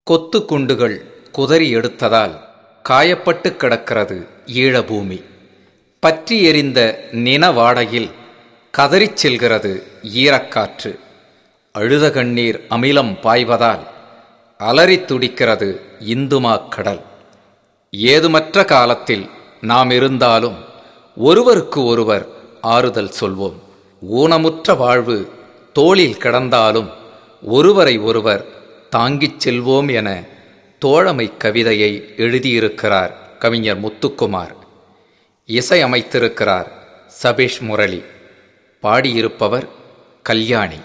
கொத்து குண்டுகள் குதறி எடுத்ததால் காயப்பட்டு கிடக்கிறது ஈழபூமி பற்றி எரிந்த நினவாடையில் கதறிச் செல்கிறது ஈரக்காற்று அழுத கண்ணீர் அமிலம் பாய்வதால் அலறித் துடிக்கிறது இந்துமாக் கடல் ஏதுமற்ற காலத்தில் நாம் இருந்தாலும் ஒருவருக்கு ஒருவர் ஆறுதல் சொல்வோம் ஊனமுற்ற வாழ்வு தோளில் கிடந்தாலும் ஒருவரை ஒருவர் தாங்கிச் செல்வோம் என தோழமை கவிதையை எழுதியிருக்கிறார் கவிஞர் முத்துக்குமார் இசை அமைத்திருக்கிறார் சபேஷ் முரளி பாடியிருப்பவர் கல்யாணி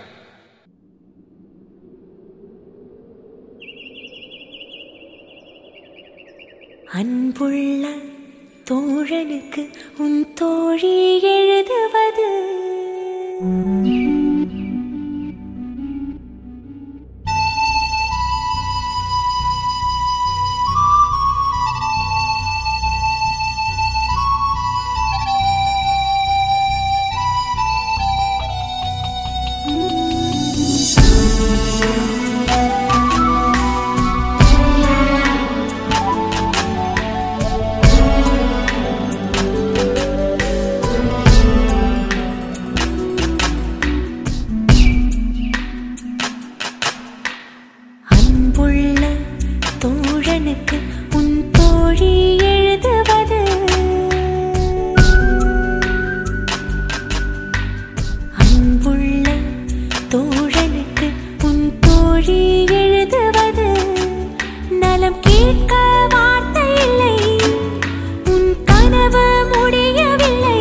அன்புள்ள தோழனுக்கு உன் தோழி எழுதுவது அன்புள்ள தோழனுக்கு உன் தோழி எழுதுவது அன்புள்ள தோழனுக்கு உன் தோழி எழுதுவது நலம் கேட்க வார்த்தை இல்லை உன் கனவு முடியவில்லை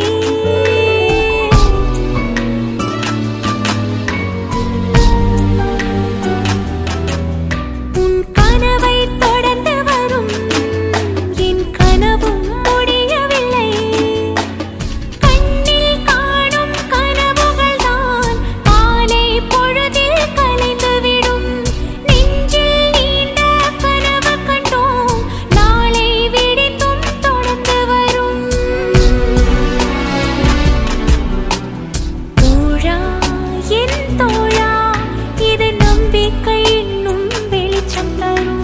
உன் கனவை தொடர்ந்து வரும் என் கனவும் முடியவில்லை கண்ணில் காணும் கனவுகள் தான் காலை பொழுதில் கலைந்துவிடும் நெஞ்சில் நீண்ட கனவு கண்டோம் நாளை விடிந்தும் தொடர்ந்து வரும் தோழா என் தோழா இது நம்பிக்கை இன்னும் வெளிச்சம் தரும்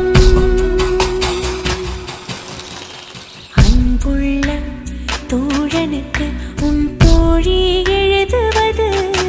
அன்புள்ள தோழனுக்கு உன் தோழி எழுதுவது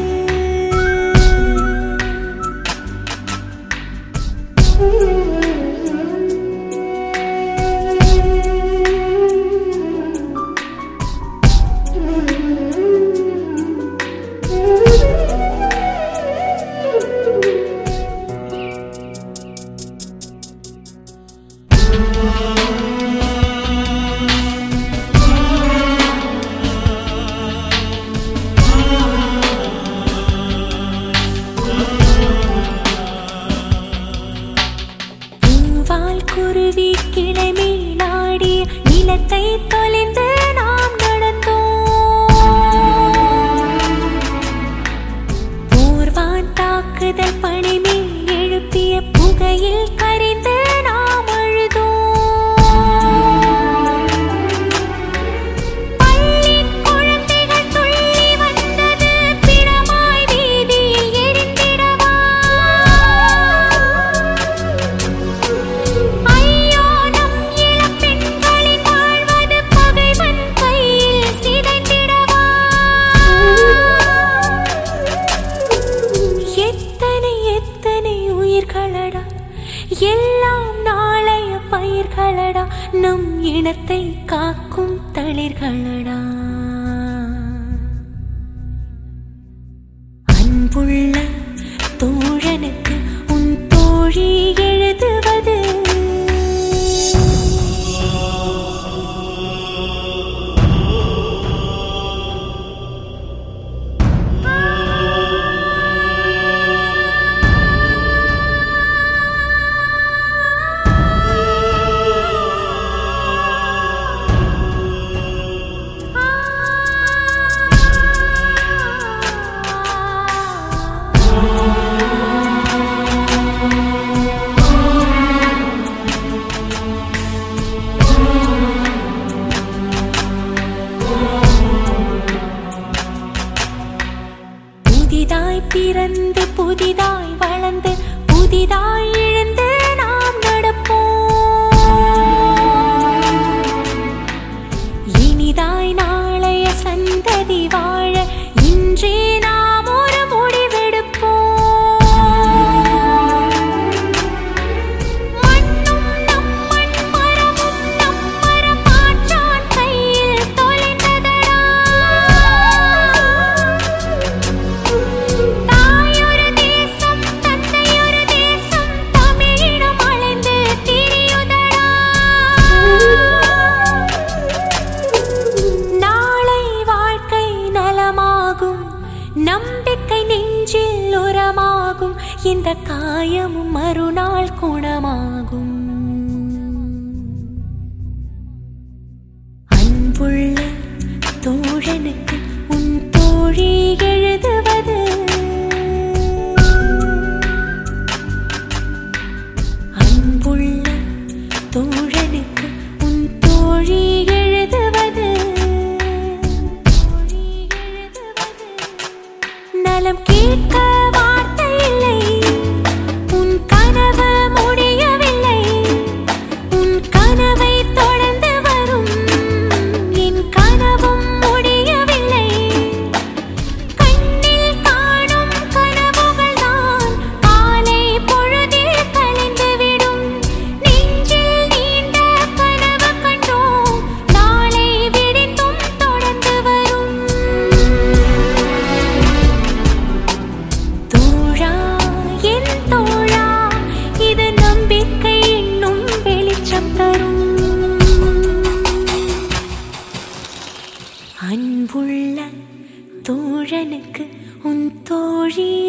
பூவால் குருவி கிளை மேலாடி நிலத்தை தொலைந்து நாம் நடந்தோம் போர்வான் தாக்குதல் பனி மேல் எழுப்பிய புகையில் கரைந்து நாம் அழுதோம் பள்ளிக் குழந்தைகள் துள்ளி வந்தது பிணமாய் வீதியில் எரிந்திடவா ஐயோ நம் இளம் பெண்களின் வாழ்வது பகைவன் கையில் சிதைந்திடவா எத்தனை எத்தனை உயிர்களடா எல்லாம் நாளைய பயிர்களடா நம் இனத்தை காக்கும் தளிர்களடா அன்புள்ள தோழனுக்கு உன் தோழி எழுதுவது ஆ இந்த காயமும் மறுநாள் குணமாகும் அன்புள்ள தோழனுக்கு உன் தோழி எழுதுவது அன்புள்ள தோழனுக்கு உன் தோழி எழுதுவது நலம் கேட்க வார்த்தை இல்லை உன் கனவு முடியவில்லை உன் கனவை தொடர்ந்து வரும் என் கனவும் முடியவில்லை கண்ணில் காணும் கனவுகள் தான் காலை பொழுதில் கலைந்துவிடும் நெஞ்சில் நீண்ட கனவு கண்டோம் நாளை விடிந்தும் தொடர்ந்து வரும் தோழா என் தோழா இது நம்பிக்கை இன்னும் வெளிச்சம் தரும் அன்புள்ள தோழனுக்கு உன் தோழி